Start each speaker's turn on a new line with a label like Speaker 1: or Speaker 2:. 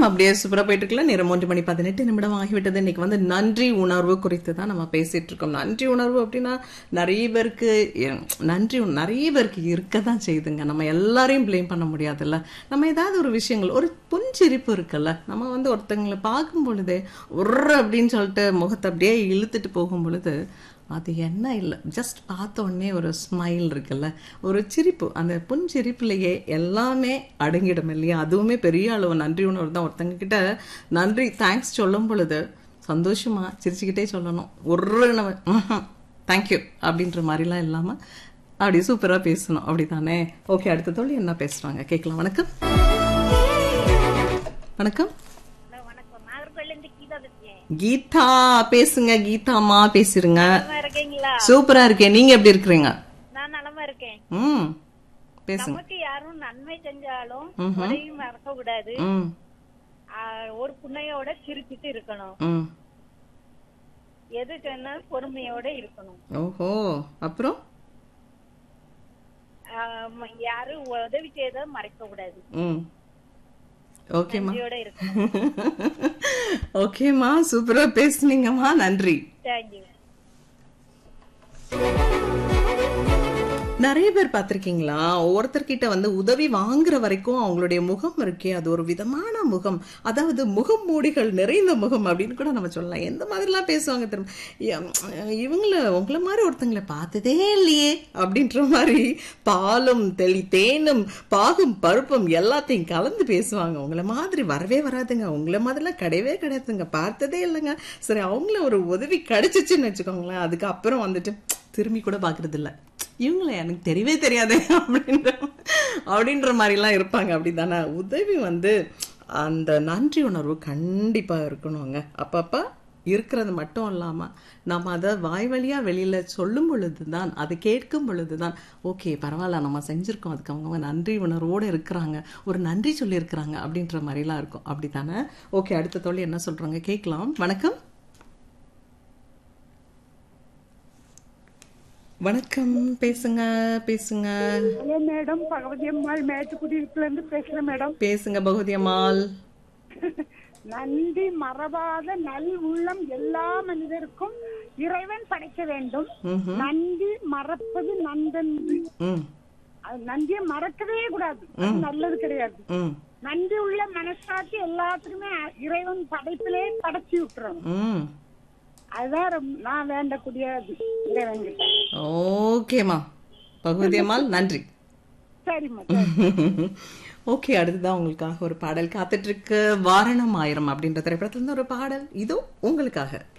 Speaker 1: அப்படியே சூப்பரா போயிட்டு இருக்கலாம் நேரம் மூன்று மணி பதினெட்டு நிமிடம் ஆகிவிட்டது இன்னைக்கு வந்து நன்றி உணர்வு குறித்து தான் நம்ம பேசிட்டு இருக்கோம் நன்றி உணர்வு அப்படின்னா நிறைய பேருக்கு எ- நன்றி உண- நிறைய பேருக்கு இருக்க தான் செய்யுதுங்க நம்ம எல்லாரையும் ப்ளேம் பண்ண முடியாதுல்ல நம்ம ஏதாவது ஒரு விஷயங்கள் ஒரு புன்சிரிப்பு இருக்குல்ல நம்ம வந்து ஒருத்தங்களை பார்க்கும் பொழுதே உர்ற அப்படின்னு சொல்லிட்டு முகத்தை அப்படியே இழுத்துட்டு போகும் பொழுது அது என்ன இல்லை ஜஸ்ட் பார்த்த உடனே ஒரு ஸ்மைல் இருக்குல்ல ஒரு சிரிப்பு அந்த புன்சிரிப்புலையே எல்லாமே அடங்கிடும் இல்லையா அதுவுமே பெரிய அளவு நன்றி உணர்வு தான் ஒருத்தங்க கிட்ட நன்றி தேங்க்ஸ் சொல்லும் பொழுது சந்தோஷமா சிரிச்சுக்கிட்டே சொல்லணும் ஒரு தேங்க்யூ அப்படின்ற மாதிரிலாம் இல்லாமல் அப்படி சூப்பராக பேசணும் அப்படிதானே ஓகே அடுத்த தோழி என்ன பேசுகிறாங்க கேட்கலாம் வணக்கம் வணக்கம்
Speaker 2: ஹலோ வணக்கம் நாகர்கோயிலேருந்து கீதா பேசுறேன்
Speaker 1: கீதா பேசுங்க கீதாமா பேசிருங்க
Speaker 2: நலமா இருக்கீங்களா
Speaker 1: சூப்பரா இருக்கேன் நீங்க எப்படி இருக்கிறீங்க
Speaker 2: நான் நலமா இருக்கேன்
Speaker 1: ம் பேசுங்க
Speaker 2: நமக்கு யாரும் நன்மை செஞ்சாலும் உதவியும் மறக்க கூடாது
Speaker 1: ம்
Speaker 2: ஆ, ஒரு புண்ணையோட சிரிச்சிட்டு இருக்கணும்
Speaker 1: ம்
Speaker 2: எதுக்குன்னா பொறுமையோட இருக்கணும்
Speaker 1: ஓஹோ அப்புறம்
Speaker 2: ஆ, ம- யாரும் உதவி செய்த மறைக்க கூடாது
Speaker 1: ம் ஓகேம்மா
Speaker 2: நன்றியோட இருக்கணும்
Speaker 1: ஓகேம்மா சூப்பரா பேசுனீங்கம்மா நன்றி
Speaker 2: தேங்க்யூ
Speaker 1: நிறைய பேர் பார்த்திருக்கீங்களா ஒவ்வொருத்தர்கிட்ட வந்து உதவி வாங்குற வரைக்கும் அவங்களுடைய முகம் இருக்கே அது ஒரு விதமான முகம் அதாவது முகம் மூடிகள் நிறைந்த முகம் அப்படின்னு கூட நம்ம சொல்லலாம் எந்த மாதிரிலாம் பேசுவாங்க தெரியுமா எம், இவங்கள உங்களை மாதிரி ஒருத்தங்களை பார்த்ததே இல்லையே அப்படின்ற மாதிரி பாலும் தெளி தேனும் பாகும் பருப்பும் எல்லாத்தையும் கலந்து பேசுவாங்க உங்களை மாதிரி வரவே வராதுங்க உங்களை மாதிரிலாம் கிடையவே கிடையாதுங்க பார்த்ததே இல்லைங்க சரி அவங்கள ஒரு உதவி கிடைச்சிச்சுன்னு வச்சுக்கோங்களேன் அதுக்கப்புறம் வந்துட்டு திரும்பி கூட பார்க்கறது இல்ல இவங்கள எனக்கு தெரியவே தெரியாதே அப்படின்ற அப்படின்ற மாதிரிலாம் இருப்பாங்க அப்படிதானே உதவி வந்து அந்த நன்றி உணர்வு கண்டிப்பா இருக்கணுங்க அப்பப்ப இருக்கிறது மட்டும் இல்லாம நம்ம அதை வாய் வழியா வெளியில சொல்லும் பொழுதுதான் அதை கேட்கும் பொழுதுதான் ஓகே பரவாயில்ல நம்ம செஞ்சிருக்கோம் அதுக்கு அவங்க நன்றி உணர்வோடு இருக்கிறாங்க ஒரு நன்றி சொல்லியிருக்கிறாங்க அப்படின்ற மாதிரிலாம் இருக்கும் அப்படித்தானே ஓகே அடுத்த தோழி என்ன சொல்றாங்க கேட்கலாம் வணக்கம் வணக்கம் பேசுங்க பேசுங்க
Speaker 3: ஹலோ மேடம் பகவதி அம்மாள் மேட்டுக்குடியிருப்புல இருந்து பேசுறேன் மேடம்
Speaker 1: பேசுங்க பகவதி அம்மாள்
Speaker 3: நன்றி மறவாத நல் உள்ளம் எல்லா மனிதருக்கும் இறைவன் படைக்க வேண்டும்
Speaker 1: ம்ஹும்.
Speaker 3: நன்றி மறப்பது நன்றன்று
Speaker 1: ம்
Speaker 3: அது நன்றியை மறக்கவே கூடாது அது நல்லது கிடையாது
Speaker 1: ம்
Speaker 3: நன்றி உள்ள மனசாட்சி எல்லாத்துக்குமே இறைவன் படைப்பிலே படைச்சு விட்டுறோம்
Speaker 1: ம்
Speaker 3: அதுதான் ரொம்ப- நான் வேண்டக்கூடியது இறைவன் கிட்ட
Speaker 1: ஓகேம்மா பகவதி அம்மாள் நன்றி
Speaker 3: சரிம்மா சரி.
Speaker 1: ஓகே அடுத்ததான் உங்களுக்காக ஒரு பாடல் காத்துட்டு இருக்கு வாரணம் ஆயிரம் அப்படின்ற திரைப்படத்துல இருந்து ஒரு பாடல் இதோ உங்களுக்காக